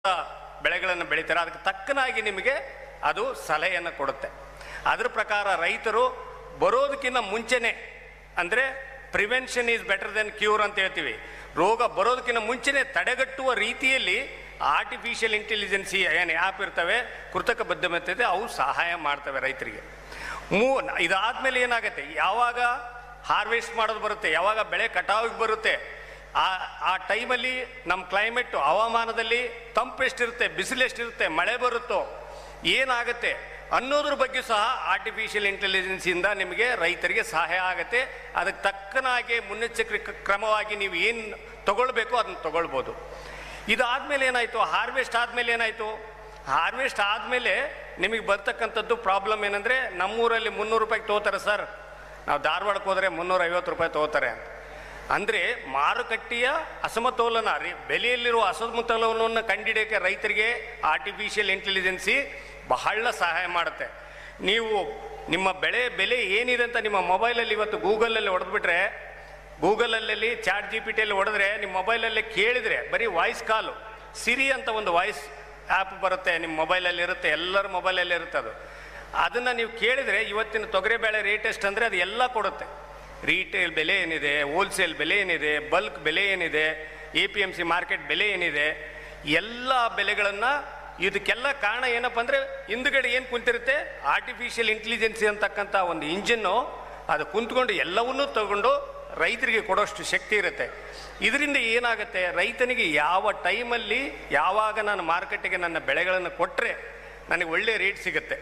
ಬೆಳೆಗಳನ್ನು ಬೆಳೀತಾರೆ ಅದಕ್ಕೆ ತಕ್ಕನಾಗಿ ನಿಮಗೆ ಅದು ಸಲಹೆಯನ್ನು ಕೊಡುತ್ತೆ ಅದ್ರ ಪ್ರಕಾರ ರೈತರು ಬರೋದಕ್ಕಿಂತ ಮುಂಚೆನೆ ಅಂದರೆ prevention is better then cure ಅಂತ ಹೇಳ್ತೀವಿ ರೋಗ ಬರೋದಕ್ಕಿಂತ ಮುಂಚೆನೆ ತಡೆಗಟ್ಟುವ ರೀತಿಯಲ್ಲಿ ಆರ್ಟಿಫಿಷಿಯಲ್ ಇಂಟೆಲಿಜೆನ್ಸಿ ಏನು ಆ್ಯಪ್ ಇರ್ತವೆ ಕೃತಕ ಬುದ್ಧಿಮತ್ತೆ ಅವು ಸಹಾಯ ಮಾಡ್ತವೆ ರೈತರಿಗೆ ಮೂ ಇದಾದ್ಮೇಲೆ ಏನಾಗುತ್ತೆ ಯಾವಾಗ ಹಾರ್ವೆಸ್ಟ್ ಮಾಡೋದು ಬರುತ್ತೆ ಯಾವಾಗ ಬೆಳೆ ಕಟಾವಿಗೆ ಬರುತ್ತೆ ಆ ಆ ಟೈಮಲ್ಲಿ ನಮ್ಮ ಕ್ಲೈಮೇಟು ಹವಾಮಾನದಲ್ಲಿ ತಂಪು ಎಷ್ಟಿರುತ್ತೆ ಬಿಸಿಲು ಎಷ್ಟಿರುತ್ತೆ ಮಳೆ ಬರುತ್ತೋ ಏನಾಗುತ್ತೆ ಅನ್ನೋದ್ರ ಬಗ್ಗೆ ಸಹ ಆರ್ಟಿಫಿಷಿಯಲ್ ಇಂಟೆಲಿಜೆನ್ಸಿಂದ ನಿಮಗೆ ರೈತರಿಗೆ ಸಹಾಯ ಆಗುತ್ತೆ ಅದಕ್ಕೆ ತಕ್ಕನಾಗಿ ಮುನ್ನೆಚ್ಚರಿಕೆ ಕ್ರಮವಾಗಿ ನೀವು ಏನು ತಗೊಳ್ಬೇಕು ಅದನ್ನ ತಗೊಳ್ಬೋದು ಇದಾದ್ಮೇಲೆ ಏನಾಯಿತು ಹಾರ್ವೆಸ್ಟ್ ಆದಮೇಲೆ ಏನಾಯಿತು ಹಾರ್ವೆಸ್ಟ್ ಆದಮೇಲೆ ನಿಮಗೆ ಬರ್ತಕ್ಕಂಥದ್ದು ಪ್ರಾಬ್ಲಮ್ ಏನಂದರೆ ನಮ್ಮೂರಲ್ಲಿ ಮುನ್ನೂರು ರೂಪಾಯಿಗೆ ತೊಗೋತಾರೆ ಸರ್ ನಾವು ಧಾರವಾಡಕ್ಕೆ ಹೋದರೆ ಮುನ್ನೂರ ಐವತ್ತು ರೂಪಾಯಿ ತೊಗೋತಾರೆ ಅಂತ ಅಂದರೆ ಮಾರುಕಟ್ಟೆಯ ಅಸಮತೋಲನ ರೀ ಬೆಲೆಯಲ್ಲಿರುವ ಅಸಮತೋಲನವನ್ನು ಕಂಡಿಡಿಯೋಕ್ಕೆ ರೈತರಿಗೆ ಆರ್ಟಿಫಿಷಿಯಲ್ ಇಂಟೆಲಿಜೆನ್ಸಿ ಬಹಳ ಸಹಾಯ ಮಾಡುತ್ತೆ ನೀವು ನಿಮ್ಮ ಬೆಳೆ ಬೆಲೆ ಏನಿದೆ ಅಂತ ನಿಮ್ಮ ಮೊಬೈಲಲ್ಲಿ ಇವತ್ತು ಗೂಗಲಲ್ಲಿ ಹೊಡೆದ್ಬಿಟ್ರೆ ಗೂಗಲಲ್ಲಿ ಚಾಟ್ ಜಿ ಪಿ ಟಿಯಲ್ಲಿ ಹೊಡೆದ್ರೆ ನಿಮ್ಮ ಮೊಬೈಲಲ್ಲಿ ಕೇಳಿದರೆ ಬರೀ ವಾಯ್ಸ್ ಕಾಲು ಸಿರಿ ಅಂತ ಒಂದು ವಾಯ್ಸ್ ಆ್ಯಪ್ ಬರುತ್ತೆ ನಿಮ್ಮ ಮೊಬೈಲಲ್ಲಿ ಇರುತ್ತೆ ಎಲ್ಲರ ಮೊಬೈಲಲ್ಲಿ ಇರುತ್ತೆ ಅದು ಅದನ್ನು ನೀವು ಕೇಳಿದರೆ ಇವತ್ತಿನ ತೊಗರಿಬೇಳೆ ರೇಟ್ ಎಷ್ಟು ಅಂದರೆ ಅದು ಎಲ್ಲ ಕೊಡುತ್ತೆ ರೀಟೇಲ್ ಬೆಲೆ ಏನಿದೆ ಹೋಲ್ಸೇಲ್ ಬೆಲೆ ಏನಿದೆ ಬಲ್ಕ್ ಬೆಲೆ ಏನಿದೆ A P M C market ಬೆಲೆ ಏನಿದೆ ಎಲ್ಲ ಬೆಲೆಗಳನ್ನು ಇದಕ್ಕೆಲ್ಲ ಕಾರಣ ಏನಪ್ಪ ಅಂದರೆ ಹಿಂದುಗಡೆ ಏನು ಕುಂತಿರುತ್ತೆ ಆರ್ಟಿಫಿಷಿಯಲ್ ಇಂಟೆಲಿಜೆನ್ಸಿ ಅಂತಕ್ಕಂಥ ಒಂದು ಇಂಜಿನ್ನು ಅದು ಕುಂತ್ಕೊಂಡು ಎಲ್ಲವನ್ನೂ ತಗೊಂಡು ರೈತರಿಗೆ ಕೊಡೋಷ್ಟು ಶಕ್ತಿ ಇರುತ್ತೆ ಇದರಿಂದ ಏನಾಗುತ್ತೆ ರೈತನಿಗೆ ಯಾವ ಟೈಮಲ್ಲಿ ಯಾವಾಗ ನಾನು ಮಾರುಕಟ್ಟೆಗೆ ನನ್ನ ಬೆಳೆಗಳನ್ನು ಕೊಟ್ಟರೆ ನನಗೆ ಒಳ್ಳೆಯ ರೇಟ್ ಸಿಗುತ್ತೆ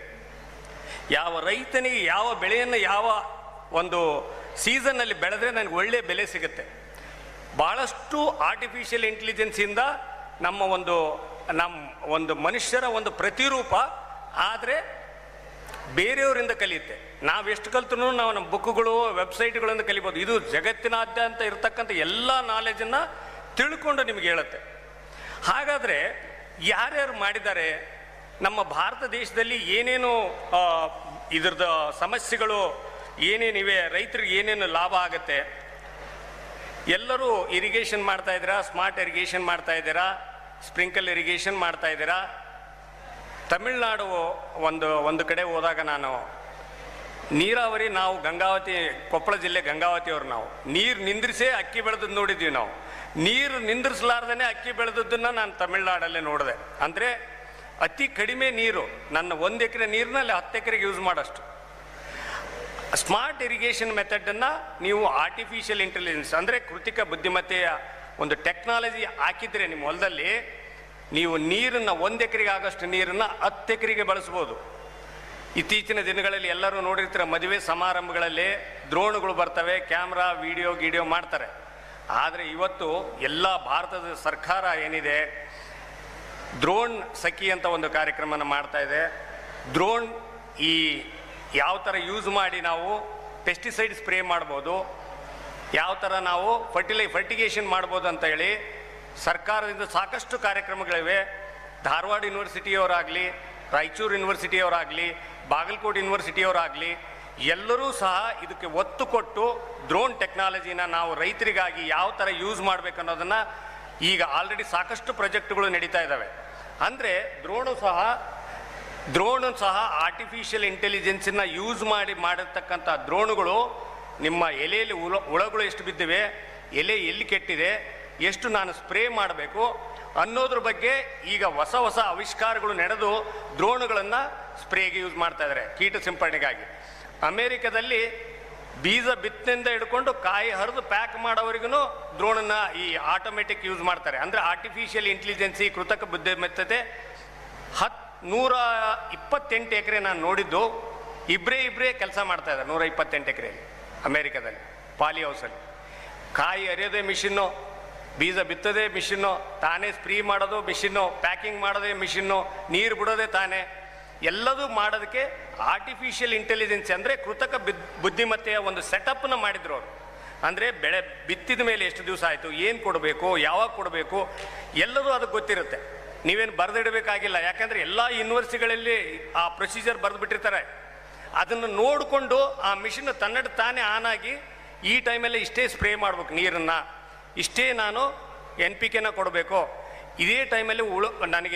ಯಾವ ರೈತನಿಗೆ ಯಾವ ಬೆಳೆಯನ್ನು ಯಾವ ಒಂದು ಸೀಸನ್ನಲ್ಲಿ ಬೆಳೆದ್ರೆ ನನಗೆ ಒಳ್ಳೆಯ ಬೆಲೆ ಸಿಗುತ್ತೆ ಭಾಳಷ್ಟು ಆರ್ಟಿಫಿಷಿಯಲ್ ಇಂಟೆಲಿಜೆನ್ಸಿಂದ ನಮ್ಮ ಒಂದು ನಮ್ಮ ಒಂದು ಮನುಷ್ಯರ ಒಂದು ಪ್ರತಿರೂಪ ಆದರೆ ಬೇರೆಯವರಿಂದ ಕಲಿಯುತ್ತೆ ನಾವು ಎಷ್ಟು ಕಲ್ತರೂ ನಾವು ನಮ್ಮ ಬುಕ್ಗಳು ವೆಬ್ಸೈಟ್ಗಳಿಂದ ಕಲಿಬೋದು ಇದು ಜಗತ್ತಿನಾದ್ಯಂತ ಇರತಕ್ಕಂಥ ಎಲ್ಲ ನಾಲೆಜನ್ನು ತಿಳ್ಕೊಂಡು ನಿಮಗೆ ಹೇಳುತ್ತೆ ಹಾಗಾದರೆ ಯಾರ್ಯಾರು ಮಾಡಿದ್ದಾರೆ ನಮ್ಮ ಭಾರತ ದೇಶದಲ್ಲಿ ಏನೇನು ಆ, ಇದ್ರದ್ದು ಸಮಸ್ಯೆಗಳು ಏನೇನಿವೆ ರೈತರಿಗೆ ಏನೇನು ಲಾಭ ಆಗುತ್ತೆ ಎಲ್ಲರೂ ಇರಿಗೇಷನ್ ಮಾಡ್ತಾ ಇದ್ದೀರಾ ಸ್ಮಾರ್ಟ್ ಇರಿಗೇಷನ್ ಮಾಡ್ತಾ ಇದ್ದೀರಾ ಸ್ಪ್ರಿಂಕಲ್ ಇರಿಗೇಷನ್ ಮಾಡ್ತಾ ಇದ್ದೀರಾ ತಮಿಳ್ನಾಡು ಒಂದು ಒಂದು ಕಡೆ ಹೋದಾಗ ನಾನು ನೀರಾವರಿ ನಾವು ಗಂಗಾವತಿ ಕೊಪ್ಪಳ ಜಿಲ್ಲೆ ಗಂಗಾವತಿಯವರು ನಾವು ನೀರು ನಿಂದ್ರಿಸೇ ಅಕ್ಕಿ ಬೆಳೆದದ್ದು ನೋಡಿದ್ವಿ ನಾವು ನೀರು ನಿಂದ್ರಿಸಲಾರ್ದೇ ಅಕ್ಕಿ ಬೆಳೆದದ್ದನ್ನು ನಾನು ತಮಿಳ್ನಾಡಲ್ಲೇ ನೋಡಿದೆ ಅಂದರೆ ಅತಿ ಕಡಿಮೆ ನೀರು ನನ್ನ ಒಂದು ಎಕರೆ ನೀರಿನಲ್ಲಿ ಹತ್ತು ಎಕರೆಗೆ ಯೂಸ್ ಮಾಡೋಷ್ಟು ಸ್ಮಾರ್ಟ್ ಇರಿಗೇಷನ್ ಮೆಥಡನ್ನು ನೀವು ಆರ್ಟಿಫಿಷಿಯಲ್ ಇಂಟೆಲಿಜೆನ್ಸ್ ಅಂದರೆ ಕೃತಿಕ ಬುದ್ಧಿಮತ್ತೆಯ ಒಂದು ಟೆಕ್ನಾಲಜಿ ಹಾಕಿದರೆ ನಿಮ್ಮ ಹೊಲದಲ್ಲಿ ನೀವು ನೀರನ್ನು ಒಂದು ಎಕರೆಗೆ ಆಗೋಷ್ಟು ನೀರನ್ನು ಹತ್ತು ಎಕರೆಗೆ ಬಳಸ್ಬೋದು ಇತ್ತೀಚಿನ ದಿನಗಳಲ್ಲಿ ಎಲ್ಲರೂ ನೋಡಿರ್ತೀರ ಮದುವೆ ಸಮಾರಂಭಗಳಲ್ಲಿ ದ್ರೋಣಗಳು ಬರ್ತವೆ ಕ್ಯಾಮ್ರಾ ವಿಡಿಯೋ ಗಿಡಿಯೋ ಮಾಡ್ತಾರೆ ಆದರೆ ಇವತ್ತು ಎಲ್ಲ ಭಾರತದ ಸರ್ಕಾರ ಏನಿದೆ ದ್ರೋಣ್ ಸಖಿ ಅಂತ ಒಂದು ಕಾರ್ಯಕ್ರಮನ ಮಾಡ್ತಾ ಇದೆ ದ್ರೋಣ್ ಈ ಯಾವ ಥರ ಯೂಸ್ ಮಾಡಿ ನಾವು ಪೆಸ್ಟಿಸೈಡ್ ಸ್ಪ್ರೇ ಮಾಡ್ಬೋದು ಯಾವ ಥರ ನಾವು ಫರ್ಟಿಲೈ ಫರ್ಟಿಗೇಷನ್ ಮಾಡ್ಬೋದು ಅಂತ ಹೇಳಿ ಸರ್ಕಾರದಿಂದ ಸಾಕಷ್ಟು ಕಾರ್ಯಕ್ರಮಗಳಿವೆ ಧಾರವಾಡ ಯೂನಿವರ್ಸಿಟಿಯವರಾಗಲಿ ರಾಯಚೂರು ಯೂನಿವರ್ಸಿಟಿಯವರಾಗಲಿ ಬಾಗಲಕೋಟೆ ಯೂನಿವರ್ಸಿಟಿಯವರಾಗಲಿ ಎಲ್ಲರೂ ಸಹ ಇದಕ್ಕೆ ಒತ್ತು ಕೊಟ್ಟು ಡ್ರೋನ್ ಟೆಕ್ನಾಲಜಿನ ನಾವು ರೈತರಿಗಾಗಿ ಯಾವ ಥರ ಯೂಸ್ ಮಾಡಬೇಕು ಅನ್ನೋದನ್ನು ಈಗ ಆಲ್ರೆಡಿ ಸಾಕಷ್ಟು ಪ್ರಾಜೆಕ್ಟ್ಗಳು ನಡೀತಾ ಇದ್ದಾವೆ ಅಂದರೆ ದ್ರೋಣು ಸಹ ದ್ರೋಣು ಸಹ ಆರ್ಟಿಫಿಷಿಯಲ್ ಇಂಟೆಲಿಜೆನ್ಸನ್ನ ಯೂಸ್ ಮಾಡಿ ಮಾಡಿರ್ತಕ್ಕಂಥ ದ್ರೋಣುಗಳು ನಿಮ್ಮ ಎಲೆಯಲ್ಲಿ ಹುಳ ಹುಳಗಳು ಎಷ್ಟು ಬಿದ್ದಿವೆ ಎಲೆ ಎಲ್ಲಿ ಕೆಟ್ಟಿದೆ ಎಷ್ಟು ನಾನು ಸ್ಪ್ರೇ ಮಾಡಬೇಕು ಅನ್ನೋದ್ರ ಬಗ್ಗೆ ಈಗ ಹೊಸ ಹೊಸ ಆವಿಷ್ಕಾರಗಳು ನಡೆದು ದ್ರೋಣುಗಳನ್ನು ಸ್ಪ್ರೇಗೆ ಯೂಸ್ ಮಾಡ್ತಾ ಇದ್ದಾರೆ ಕೀಟ ಸಿಂಪರಣೆಗಾಗಿ ಅಮೇರಿಕದಲ್ಲಿ ಬೀಜ ಬಿತ್ತನೆಯಿಂದ ಹಿಡ್ಕೊಂಡು ಕಾಯಿ ಹರಿದು ಪ್ಯಾಕ್ ಮಾಡೋವರೆಗೂ ದ್ರೋಣನ್ನ ಈ ಆಟೋಮೆಟಿಕ್ ಯೂಸ್ ಮಾಡ್ತಾರೆ ಅಂದರೆ ಆರ್ಟಿಫಿಷಿಯಲ್ ಇಂಟೆಲಿಜೆನ್ಸಿ ಕೃತಕ ಬುದ್ಧಿಮತ್ತತೆ ಹತ್ ನೂರ ಇಪ್ಪತ್ತೆಂಟು ಎಕರೆ ನಾನು ನೋಡಿದ್ದು ಇಬ್ಬರೇ ಇಬ್ಬರೇ ಕೆಲಸ ಮಾಡ್ತಾ ಇದ್ದಾರೆ ನೂರ ಇಪ್ಪತ್ತೆಂಟು ಎಕರೆಯಲ್ಲಿ ಅಮೇರಿಕಾದಲ್ಲಿ ಪಾಲಿ ಹೌಸಲ್ಲಿ ಕಾಯಿ ಅರಿಯೋದೇ ಮಿಷಿನ್ನು ಬೀಜ ಬಿತ್ತೋದೇ ಮಿಷಿನ್ನು ತಾನೇ ಸ್ಪ್ರೀ ಮಾಡೋದು ಮಿಷಿನ್ನು ಪ್ಯಾಕಿಂಗ್ ಮಾಡೋದೇ ಮಿಷಿನ್ನು ನೀರು ಬಿಡೋದೇ ತಾನೇ ಎಲ್ಲದೂ ಮಾಡೋದಕ್ಕೆ ಆರ್ಟಿಫಿಷಿಯಲ್ ಇಂಟೆಲಿಜೆನ್ಸ್ ಅಂದರೆ ಕೃತಕ ಬಿದ್ ಬುದ್ಧಿಮತ್ತೆಯ ಒಂದು ಸೆಟಪ್ನ ಮಾಡಿದ್ರು ಅವರು ಅಂದರೆ ಬೆಳೆ ಬಿತ್ತಿದ ಮೇಲೆ ಎಷ್ಟು ದಿವಸ ಆಯಿತು ಏನು ಕೊಡಬೇಕು ಯಾವಾಗ ಕೊಡಬೇಕು ಎಲ್ಲದೂ ಅದಕ್ಕೆ ಗೊತ್ತಿರುತ್ತೆ ನೀವೇನು ಬರೆದಿಡಬೇಕಾಗಿಲ್ಲ ಯಾಕಂದರೆ ಎಲ್ಲ ಯೂನಿವರ್ಸಿಟಿಗಳಲ್ಲಿ ಆ ಪ್ರೊಸೀಜರ್ ಬರೆದು ಬಿಟ್ಟಿರ್ತಾರೆ ಅದನ್ನು ನೋಡಿಕೊಂಡು ಆ ಮಿಷಿನ್ ತನ್ನಡ ತಾನೇ ಆನ್ ಆಗಿ ಈ ಟೈಮಲ್ಲಿ ಇಷ್ಟೇ ಸ್ಪ್ರೇ ಮಾಡ್ಬೇಕು ನೀರನ್ನು ಇಷ್ಟೇ ನಾನು ಎನ್ ಪಿ ಕೆನ ಕೊಡಬೇಕು ಇದೇ ಟೈಮಲ್ಲಿ ಉಳು ನನಗೆ